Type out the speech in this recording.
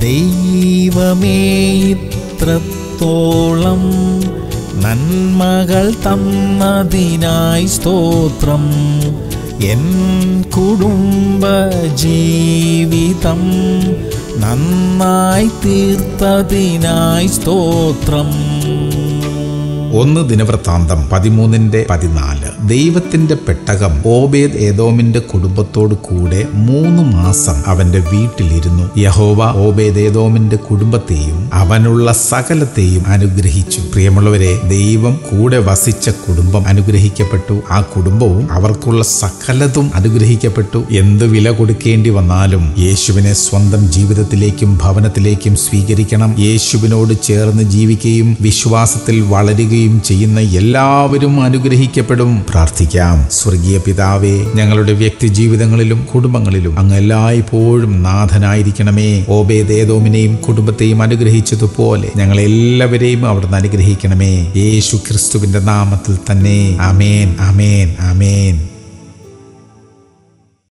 ദൈവമേ ഇത്രത്തോളം നന്മകൾ തന്നതിനായി സ്തോത്രം എൻ കുടുംബ ജീവിതം നന്നായി തീർത്തതിനായി സ്തോത്രം ഒന്ന് ദിനവൃത്താന്തം പതിമൂന്നിന്റെ പതിനാല് ദൈവത്തിന്റെ പെട്ടകം ഓബേദ് ഏതോമിന്റെ കുടുംബത്തോട് കൂടെ മൂന്ന് മാസം അവന്റെ വീട്ടിലിരുന്നു യഹോവ ഓബേദ് ഏതോമിന്റെ കുടുംബത്തെയും അവനുള്ള സകലത്തെയും അനുഗ്രഹിച്ചു പ്രിയമുള്ളവരെ ദൈവം കൂടെ വസിച്ച കുടുംബം അനുഗ്രഹിക്കപ്പെട്ടു ആ കുടുംബവും അവർക്കുള്ള സകലതും അനുഗ്രഹിക്കപ്പെട്ടു എന്ത് വില കൊടുക്കേണ്ടി വന്നാലും യേശുവിനെ സ്വന്തം ജീവിതത്തിലേക്കും ഭവനത്തിലേക്കും സ്വീകരിക്കണം യേശുവിനോട് ചേർന്ന് ജീവിക്കുകയും വിശ്വാസത്തിൽ വളരുകയും ചെയ്യുന്ന എല്ലാവരും അനുഗ്രഹിക്കപ്പെടും പ്രാർത്ഥിക്കാം സ്വർഗീയ പിതാവേ ഞങ്ങളുടെ വ്യക്തി ജീവിതങ്ങളിലും കുടുംബങ്ങളിലും അങ്ങ് എല്ലായ്പ്പോഴും നാഥനായിരിക്കണമേ ഓബേദേതോമിനെയും കുടുംബത്തെയും അനുഗ്രഹിച്ചതുപോലെ ഞങ്ങളെല്ലാവരെയും അവിടുന്ന് അനുഗ്രഹിക്കണമേ യേശു ക്രിസ്തുവിന്റെ നാമത്തിൽ തന്നെ അമേൻ അമേൻ അമേൻ